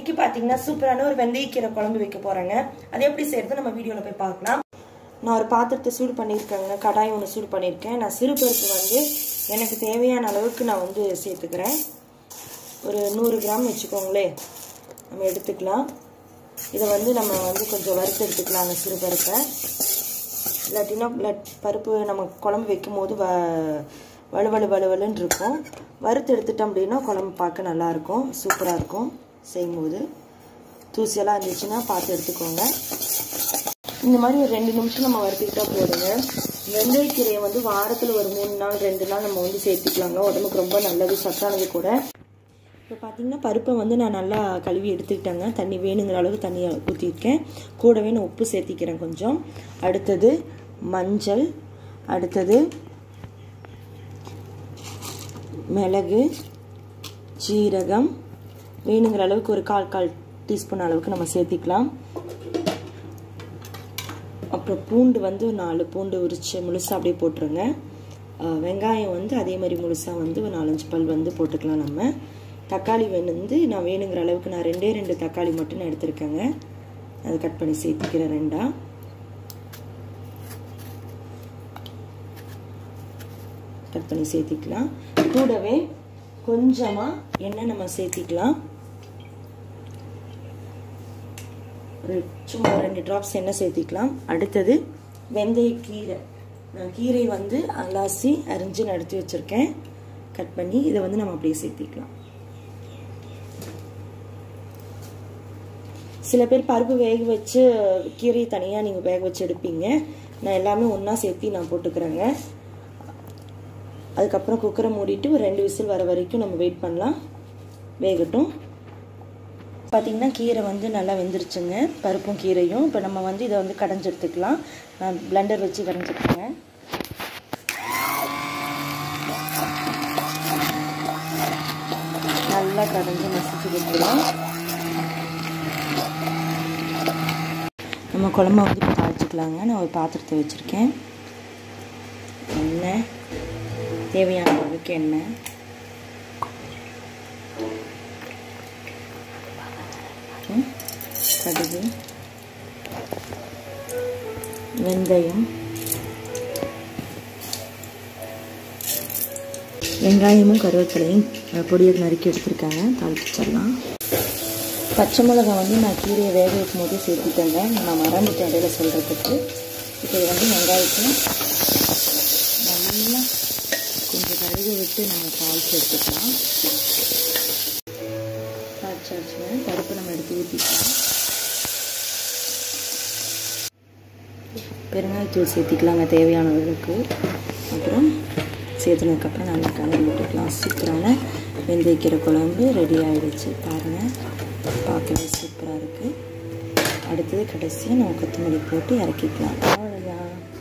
இன்னைக்கு பார்த்தீங்கன்னா சூப்பரான ஒரு வெந்தயக்கீரை குழம்பு வைக்க போறேங்க அது எப்படி செய்யறது நம்ம வீடியோவில் போய் பார்க்கலாம் நான் ஒரு பாத்திரத்தை சூடு பண்ணியிருக்கேங்க கடாய் ஒன்று சூடு பண்ணியிருக்கேன் நான் சிறுபருப்பு வந்து எனக்கு தேவையான அளவுக்கு நான் வந்து சேர்த்துக்கிறேன் ஒரு நூறு கிராம் வச்சுக்கோங்களே நம்ம எடுத்துக்கலாம் இதை வந்து நம்ம வந்து கொஞ்சம் வறுத்து எடுத்துக்கலாம் அந்த சிறுபருப்பை இல்லாட்டினா பருப்பு நம்ம குழம்பு வைக்கும் போது வ வலுவலு வலுவலுன்னு இருக்கும் வறுத்து எடுத்துட்டோம் அப்படின்னா குழம்பு பார்க்க நல்லாயிருக்கும் சூப்பராக இருக்கும் செய்யும்போது தூசியெல்லாம் இருந்துச்சுன்னா பார்த்து எடுத்துக்கோங்க இந்த மாதிரி ஒரு ரெண்டு நிமிஷம் நம்ம வறுத்துக்கிட்டா போடுங்க வெந்தயக்கீரையை வந்து வாரத்தில் ஒரு மூணு நாள் ரெண்டு நாள் நம்ம வந்து சேர்த்துக்கலாங்க உடம்புக்கு ரொம்ப நல்லது சத்தானது கூட இப்போ பார்த்தீங்கன்னா பருப்பை வந்து நான் நல்லா கழுவி எடுத்துக்கிட்டேங்க தண்ணி வேணுங்கிற அளவு தண்ணியை ஊற்றிருக்கேன் கூடவே நான் உப்பு சேர்த்திக்கிறேன் கொஞ்சம் அடுத்தது மஞ்சள் அடுத்தது மிளகு ஜீரகம் வேணுங்கிற அளவுக்கு ஒரு கால் கால் டீஸ்பூன் அளவுக்கு நம்ம சேர்த்திக்கலாம் அப்புறம் பூண்டு வந்து நாலு பூண்டு உரிச்சு முழுசாக அப்படியே போட்டுருங்க வெங்காயம் வந்து அதே மாதிரி முழுசாக வந்து ஒரு நாலஞ்சு பல் வந்து போட்டுக்கலாம் நம்ம தக்காளி வந்து நான் வேணுங்கிற அளவுக்கு நான் ரெண்டே ரெண்டு தக்காளி மட்டும் நான் எடுத்திருக்கேங்க அது கட் பண்ணி சேர்த்துக்கிறேன் ரெண்டா கட் பண்ணி சேர்த்திக்கலாம் கூடவே கொஞ்சமாக எண்ணெய் நம்ம சேர்த்திக்கலாம் ஒரு சும்மா ரெண்டு ட்ராப்ஸ் எண்ணெய் சேர்த்திக்கலாம் அடுத்தது வெந்தய கீரை நான் கீரை வந்து அலாசி அரிஞ்சு நடத்தி வச்சுருக்கேன் கட் பண்ணி இதை வந்து நம்ம அப்படியே சேர்த்திக்கலாம் சில பேர் பருப்பு வேக வச்சு கீரை தனியாக நீங்கள் வேக வச்சு எடுப்பீங்க நான் எல்லாமே ஒன்றா சேர்த்து நான் போட்டுக்கிறேங்க அதுக்கப்புறம் குக்கரை மூடிட்டு ஒரு ரெண்டு விசில் வர வரைக்கும் நம்ம வெயிட் பண்ணலாம் வேகட்டும் பார்த்திங்கன்னா கீரை வந்து நல்லா வெந்துருச்சுங்க பருப்பும் கீரையும் இப்போ நம்ம வந்து இதை வந்து கடைஞ்சி எடுத்துக்கலாம் நான் பிளெண்டர் வச்சு கடைஞ்சிருக்கேங்க நல்லா கடைஞ்சி மசிச்சு கொடுத்துக்கலாம் நம்ம குழம்ப வந்து இப்போ தாளிச்சிக்கலாங்க நான் ஒரு பாத்திரத்தை வச்சுருக்கேன் எண்ணெய் தேவையான அளவுக்கு எண்ணெய் கடுகு வெந்தயம் வெங்காயமும் கருவேப்பிலையும் பொடியை நறுக்கி எடுத்துருக்காங்க தாளிச்சிடலாம் பச்சை மிளகா வந்து நான் கீரையை வேக வைக்கும் போதே சேர்த்துட்டேங்க நான் மறந்துட்டேன் இடையில சொல்கிறதுக்கு இப்போ இது வந்து வெங்காயத்தை நல்லா கொஞ்சம் கழுக விட்டு நம்ம தாளித்து எடுத்துக்கலாம் தாளிச்சாச்சுங்க பருப்பு நம்ம எடுத்து ஊற்றிக்கலாம் பெருங்காயத்தூள் சேர்த்திக்கலாங்க தேவையான அளவுக்கு அப்புறம் சேர்த்துனதுக்கப்புறம் நல்லா கலந்து விட்டுக்கலாம் சூப்பரான வெந்தயக்கீரை குழம்பு ரெடி ஆகிடுச்சு பாருங்கள் பார்க்கவே சூப்பராக இருக்குது அடுத்தது கடைசியாக நம்ம கொத்தமல்லி போட்டு இறக்கிக்கலாம் அவ்வளோதான்